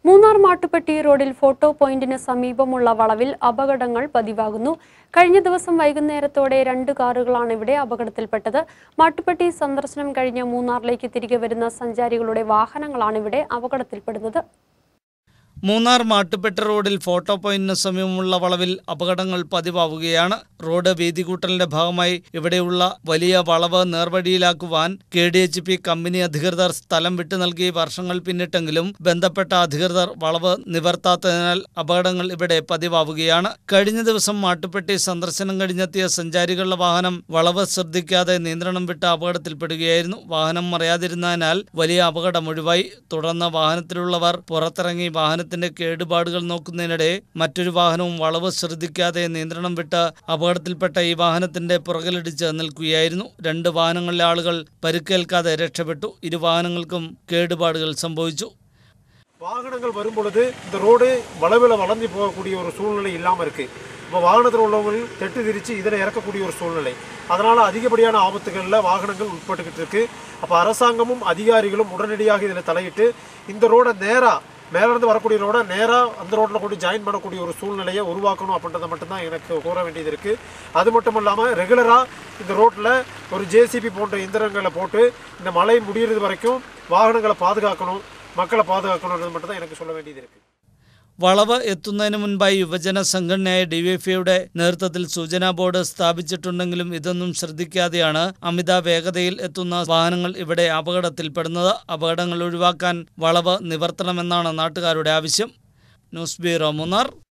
മൂന്നാർ മാട്ടുപ്പെട്ടി റോഡിൽ ഫോട്ടോ പോയിന്റിന് സമീപമുള്ള വളവിൽ അപകടങ്ങൾ പതിവാകുന്നു കഴിഞ്ഞ ദിവസം വൈകുന്നേരത്തോടെ രണ്ട് കാറുകളാണ് ഇവിടെ അപകടത്തിൽപ്പെട്ടത് മാട്ടുപ്പെട്ടി സന്ദർശനം കഴിഞ്ഞ് മൂന്നാറിലേക്ക് തിരികെ വരുന്ന സഞ്ചാരികളുടെ വാഹനങ്ങളാണ് ഇവിടെ അപകടത്തിൽപ്പെടുന്നത് മൂന്നാർ മാട്ടുപെട്ട റോഡിൽ ഫോട്ടോ പോയിന്റിന് സമീപമുള്ള വളവിൽ അപകടങ്ങൾ പതിവാവുകയാണ് റോഡ് വീതികൂട്ടലിന്റെ ഭാഗമായി ഇവിടെയുള്ള വലിയ വളവ് നേർവഴിയിലാക്കുവാൻ K D H P company അധികൃതർ സ്ഥലം വിട്ടു നൽകി വർഷങ്ങൾ പിന്നിട്ടെങ്കിലും ബന്ധപ്പെട്ട അധികൃതർ വളവ് നിവർത്താത്തതിനാൽ അപകടങ്ങൾ ഇവിടെ പതിവാവുകയാണ് കഴിഞ്ഞ ദിവസം മാട്ടുപ്പെട്ടി സന്ദർശനം കഴിഞ്ഞെത്തിയ സഞ്ചാരികളുടെ വാഹനം വളവ് ശ്രദ്ധിക്കാതെ നിയന്ത്രണം വിട്ട് അപകടത്തിൽപ്പെടുകയായിരുന്നു വാഹനം മറയാതിരുന്നതിനാൽ വലിയ അപകടം ഒഴിവായി തുടർന്ന് വാഹനത്തിലുള്ളവർ പുറത്തിറങ്ങി വാഹനത്തിന്റെ കേടുപാടുകൾ നോക്കുന്നതിനിടെ മറ്റൊരു വാഹനവും വളവ് ശ്രദ്ധിക്കാതെ നിയന്ത്രണം വിട്ട് അപകടത്തിൽപ്പെട്ട ഈ വാഹനത്തിന്റെ പുറകിലിടിച്ച് നിൽക്കുകയായിരുന്നു രണ്ട് വാഹനങ്ങളിലെ ആളുകൾ പരിക്കേൽക്കാതെ രക്ഷപ്പെട്ടു ഇരു വാഹനങ്ങൾക്കും കേടുപാടുകൾ സംഭവിച്ചു வாகனங்கள் வரும் பொழுது இந்த ரோடு வளவில் வளைஞ்சு போகக்கூடிய ஒரு சூழ்நிலை இல்லாமல் இருக்குது இப்போ வாகனத்தில் உள்ளவங்க தெட்டு திரிச்சு இதில் இறக்கக்கூடிய ஒரு சூழ்நிலை அதனால் அதிகப்படியான ஆபத்துகளில் வாகனங்கள் உட்பட்டுக்கிட்டு இருக்கு அப்போ அரசாங்கமும் அதிகாரிகளும் உடனடியாக இதில் தலையிட்டு இந்த ரோடை நேராக மேலேருந்து வரக்கூடிய ரோடை நேராக அந்த ரோட்டில் கொண்டு ஜாயின் பண்ணக்கூடிய ஒரு சூழ்நிலையை உருவாக்கணும் அப்படின்றத மட்டும்தான் எனக்கு கூற வேண்டியது இருக்குது அது மட்டும் இல்லாமல் ரெகுலராக இந்த ரோட்டில் ஒரு ஜேசிபி போன்ற இயந்திரங்களை போட்டு இந்த மழை முடிகிறது வரைக்கும் வாகனங்களை பாதுகாக்கணும் മക്കളെ പാതുകാക്കണമെന്നത് மட்டும் தான் எனக்கு சொல்ல வேண்டியது இருக்கு വളവ് എത്തുന്നതിന് മുൻപായി യുവജന സംഘടനയായ ഡിവൈഎഫ്ഐയുടെ നേതൃത്വത്തിൽ സൂചനാ ബോർഡ് സ്ഥാപിച്ചിട്ടുണ്ടെങ്കിലും ഇതൊന്നും ശ്രദ്ധിക്കാതെയാണ് അമിത വേഗതയിൽ എത്തുന്ന വാഹനങ്ങൾ ഇവിടെ അപകടത്തിൽപ്പെടുന്നത് അപകടങ്ങൾ ഒഴിവാക്കാൻ വളവ് നിവർത്തണമെന്നാണ് നാട്ടുകാരുടെ ആവശ്യം ന്യൂസ് ബ്യൂറോ മൂന്നാർ